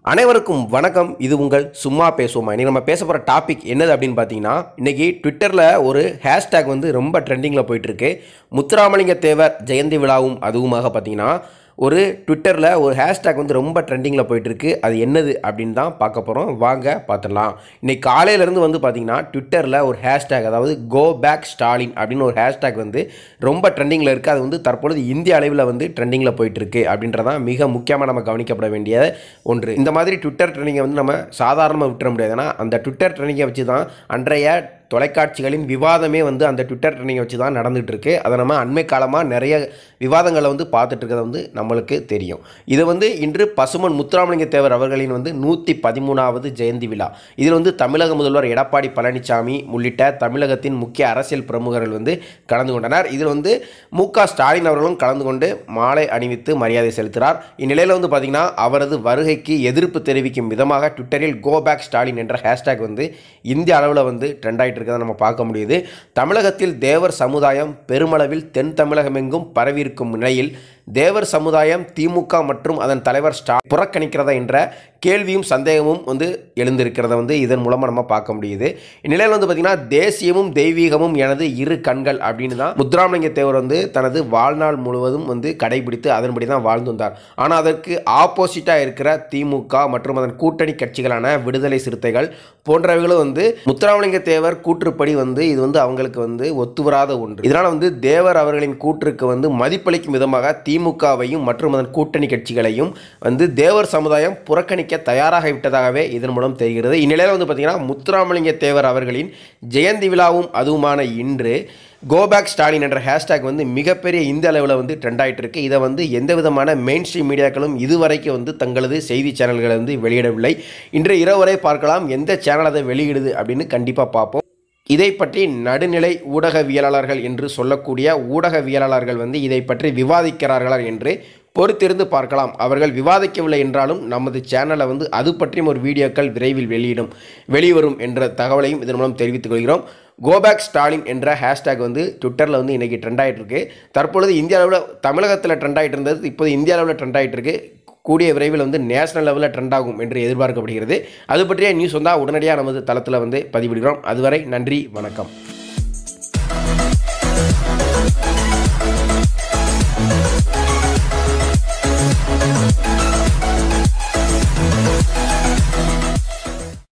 அனைவருக்கும் வணக்கம் இது உங்கள் சும்மா பேசுவோமா இன்னைக்கு நம்ம பேச போகிற டாபிக் என்னது அப்படின்னு பார்த்தீங்கன்னா இன்றைக்கி ட்விட்டரில் ஒரு ஹேஷ்டேக் வந்து ரொம்ப ட்ரெண்டிங்கில் போயிட்டுருக்கு முத்துராமலிங்க தேவர் ஜெயந்தி விழாவும் அதுவுமாக பார்த்தீங்கன்னா ஒரு ட்விட்டரில் ஒரு ஹேஷ்டேக் வந்து ரொம்ப ட்ரெண்டிங்கில் போயிட்டுருக்கு அது என்னது அப்படின்னு தான் பார்க்க போகிறோம் வாங்க பார்த்துடலாம் இன்னைக்கு காலையிலேருந்து வந்து பார்த்தீங்கன்னா ட்விட்டரில் ஒரு ஹேஷ்டேக் அதாவது கோ பேக் ஸ்டாலின் அப்படின்னு ஒரு ஹேஷ்டேக் வந்து ரொம்ப ட்ரெண்டிங்கில் இருக்குது அது வந்து தற்பொழுது இந்திய அளவில் வந்து ட்ரெண்டிங்கில் போயிட்டுருக்கு அப்படின்றதான் மிக முக்கியமாக நம்ம கவனிக்கப்பட வேண்டிய ஒன்று இந்த மாதிரி ட்விட்டர் ட்ரெண்டிங்கை வந்து நம்ம சாதாரணமாக விட்டுற முடியாது ஏன்னா அந்த ட்விட்டர் ட்ரெண்டிங்கை வச்சு தான் அன்றைய தொலைக்காட்சிகளின் விவாதமே வந்து அந்த ட்விட்டர் ட்ரெண்டிங்கை வச்சு தான் நடந்துகிட்டு இருக்கு அதை நம்ம அண்மை காலமாக நிறைய விவாதங்களை வந்து பார்த்துட்டு இருக்கிறது வந்து நம்மளுக்கு தெரியும் இது வந்து இன்று பசுமன் முத்துராமலிங்க தேவர் அவர்களின் வந்து நூற்றி பதிமூணாவது ஜெயந்தி விழா இதில் வந்து தமிழக முதல்வர் எடப்பாடி பழனிசாமி உள்ளிட்ட தமிழகத்தின் முக்கிய அரசியல் பிரமுகர்கள் வந்து கலந்து கொண்டனர் இதில் வந்து மு க ஸ்டாலின் அவர்களும் கலந்து கொண்டு மாலை அணிவித்து மரியாதை செலுத்தினார் இந்நிலையில் வந்து பார்த்திங்கன்னா அவரது வருகைக்கு எதிர்ப்பு தெரிவிக்கும் விதமாக ட்விட்டரில் கோ பேக் ஸ்டாலின் என்ற ஹேஷ்டேக் வந்து இந்திய அளவில் வந்து ட்ரெண்ட் ஆகிட்டு இருக்கிறத நம்ம பார்க்க முடியுது தமிழகத்தில் தேவர் சமுதாயம் பெருமளவில் தென் தமிழகமெங்கும் பரவியிருக்கும் நிலையில் தேவர் சமுதாயம் திமுக மற்றும் அதன் தலைவர் ஸ்டா புறக்கணிக்கிறதா என்ற கேள்வியும் சந்தேகமும் வந்து எழுந்திருக்கிறத வந்து இதன் மூலமாக நம்ம பார்க்க முடியுது இந்நிலையில் வந்து பார்த்திங்கன்னா தேசியமும் தெய்வீகமும் எனது இரு கண்கள் அப்படின்னு தான் முத்துராமலிங்க தேவர் வந்து தனது வாழ்நாள் முழுவதும் வந்து கடைபிடித்து அதன்படி தான் வாழ்ந்து வந்தார் ஆனால் அதற்கு ஆப்போசிட்டாக இருக்கிற திமுக மற்றும் அதன் கூட்டணி கட்சிகளான விடுதலை சிறுத்தைகள் போன்றவைகளும் வந்து முத்துராமலிங்க தேவர் கூற்றுப்படி வந்து இது வந்து அவங்களுக்கு வந்து ஒத்துவராத ஒன்று இதனால் வந்து தேவர் அவர்களின் கூற்றுக்கு வந்து மதிப்பளிக்கும் விதமாக திமுகவையும் மற்றும் அதன் கூட்டணி கட்சிகளையும் வந்து தேவர் சமுதாயம் புறக்கணிக்க தயாராக விட்டதாகவே இதன் மூலம் தெரிகிறது இந்நிலையில் வந்து பார்த்திங்கன்னா முத்துராமலிங்க தேவர் அவர்களின் ஜெயந்தி விழாவும் அதுவுமான இன்று கோபேக் ஸ்டாலின் என்ற ஹேஷ்டேக் வந்து மிகப்பெரிய இந்த அளவில் வந்து ட்ரெண்ட் ஆகிட்டு இருக்கு இதை வந்து எந்த விதமான மெயின் ஸ்ட்ரீம் மீடியாக்களும் இதுவரைக்கும் வந்து தங்களது செய்தி சேனல்களை வந்து வெளியிடவில்லை இன்று இரவு வரை பார்க்கலாம் எந்த சேனல் அதை வெளியிடுது அப்படின்னு கண்டிப்பாக பார்ப்போம் இதை பற்றி நடுநிலை ஊடகவியலாளர்கள் என்று சொல்லக்கூடிய ஊடகவியலாளர்கள் வந்து இதை பற்றி விவாதிக்கிறார்களா என்று பொறுத்திருந்து பார்க்கலாம் அவர்கள் விவாதிக்கவில்லை என்றாலும் நமது சேனலை வந்து அது பற்றியும் ஒரு வீடியோக்கள் விரைவில் வெளியிடும் வெளிவரும் என்ற தகவலையும் இதன் மூலம் தெரிவித்துக் கொள்கிறோம் கோபேக் ஸ்டாலின் என்ற ஹேஷ்டேக் வந்து ட்விட்டரில் வந்து இன்றைக்கி ட்ரெண்ட் ஆகிட்டு இருக்கு தற்பொழுது இந்திய அளவில் தமிழகத்தில் ட்ரெண்ட் ஆகிட்டு இருந்தது இப்போது இந்திய அளவில் ட்ரெண்ட் ஆகிட்டு இருக்கு கூடிய விரைவில் வந்து நேஷனல் லெவலில் ட்ரெண்ட் ஆகும் என்று எதிர்பார்க்கப்படுகிறது அது பற்றிய நியூஸ் வந்தால் உடனடியாக நமது தளத்தில் வந்து பதிவிடுகிறோம் அதுவரை நன்றி வணக்கம்